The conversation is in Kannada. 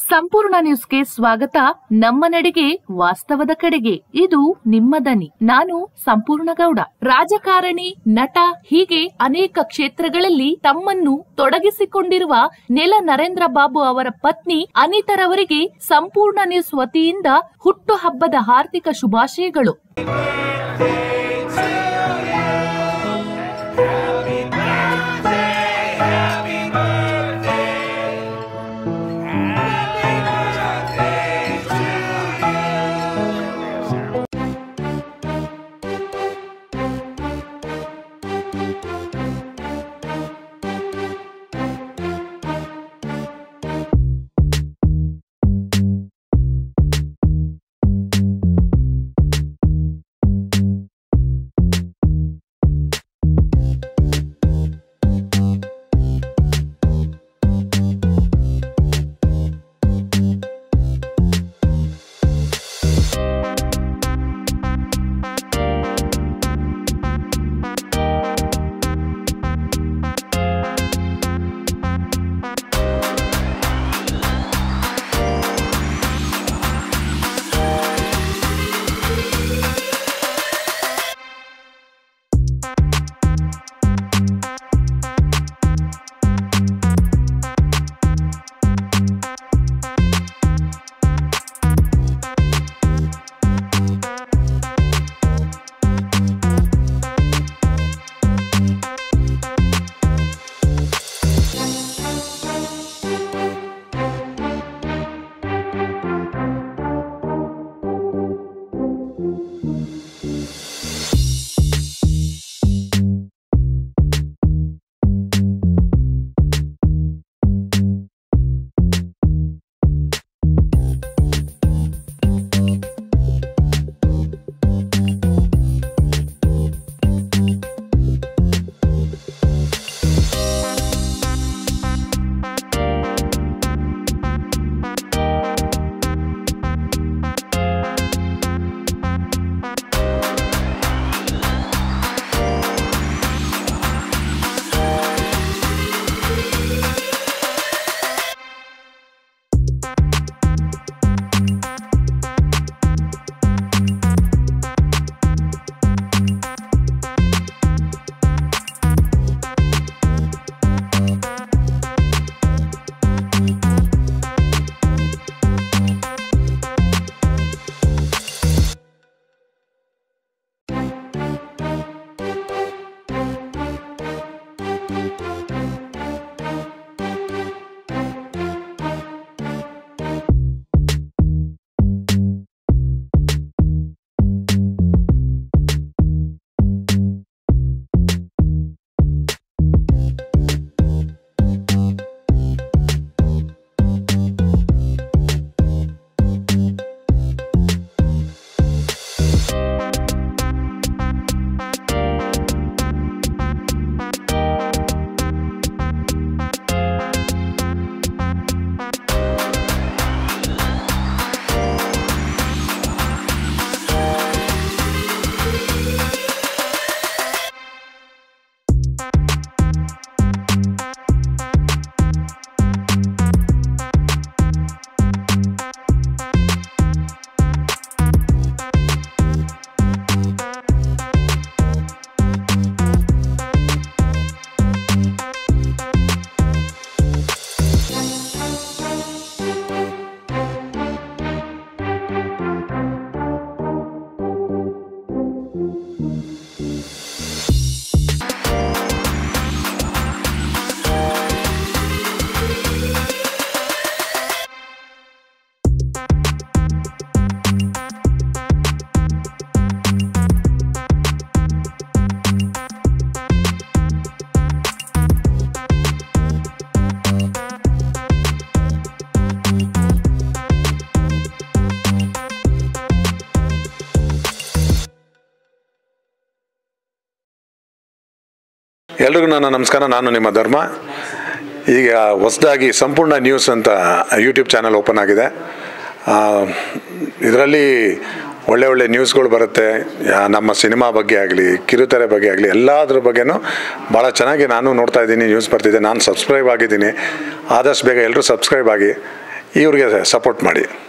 ಸಂಪೂರ್ಣ ನ್ಯೂಸ್ಗೆ ಸ್ವಾಗತ ನಮ್ಮ ನಡೆಗೆ ವಾಸ್ತವದ ಕಡೆಗೆ ಇದು ನಿಮ್ಮ ದನಿ ನಾನು ಸಂಪೂರ್ಣ ಗೌಡ ರಾಜಕಾರಣಿ ನಟ ಹೀಗೆ ಅನೇಕ ಕ್ಷೇತ್ರಗಳಲ್ಲಿ ತಮ್ಮನ್ನು ತೊಡಗಿಸಿಕೊಂಡಿರುವ ನೆಲ ನರೇಂದ್ರ ಬಾಬು ಅವರ ಪತ್ನಿ ಅನಿತರವರಿಗೆ ಸಂಪೂರ್ಣ ನ್ಯೂಸ್ ವತಿಯಿಂದ ಹುಟ್ಟುಹಬ್ಬದ ಹಾರ್ದಿಕ ಶುಭಾಶಯಗಳು ಎಲ್ರಿಗೂ ನನ್ನ ನಮಸ್ಕಾರ ನಾನು ನಿಮ್ಮ ಧರ್ಮ ಈಗ ಹೊಸದಾಗಿ ಸಂಪೂರ್ಣ ನ್ಯೂಸ್ ಅಂತ ಯೂಟ್ಯೂಬ್ ಚಾನಲ್ ಓಪನ್ ಆಗಿದೆ ಇದರಲ್ಲಿ ಒಳ್ಳೆ ಒಳ್ಳೆ ನ್ಯೂಸ್ಗಳು ಬರುತ್ತೆ ಯಾ- ನಮ್ಮ ಸಿನಿಮಾ ಬಗ್ಗೆ ಆಗಲಿ ಕಿರುತೆರೆ ಬಗ್ಗೆ ಆಗಲಿ ಎಲ್ಲದ್ರ ಬಗ್ಗೆನೂ ಭಾಳ ಚೆನ್ನಾಗಿ ನಾನು ನೋಡ್ತಾ ಇದ್ದೀನಿ ನ್ಯೂಸ್ ಬರ್ತಿದೆ ನಾನು ಸಬ್ಸ್ಕ್ರೈಬ್ ಆಗಿದ್ದೀನಿ ಆದಷ್ಟು ಬೇಗ ಎಲ್ಲರೂ ಸಬ್ಸ್ಕ್ರೈಬ್ ಆಗಿ ಇವ್ರಿಗೆ ಸಪೋರ್ಟ್ ಮಾಡಿ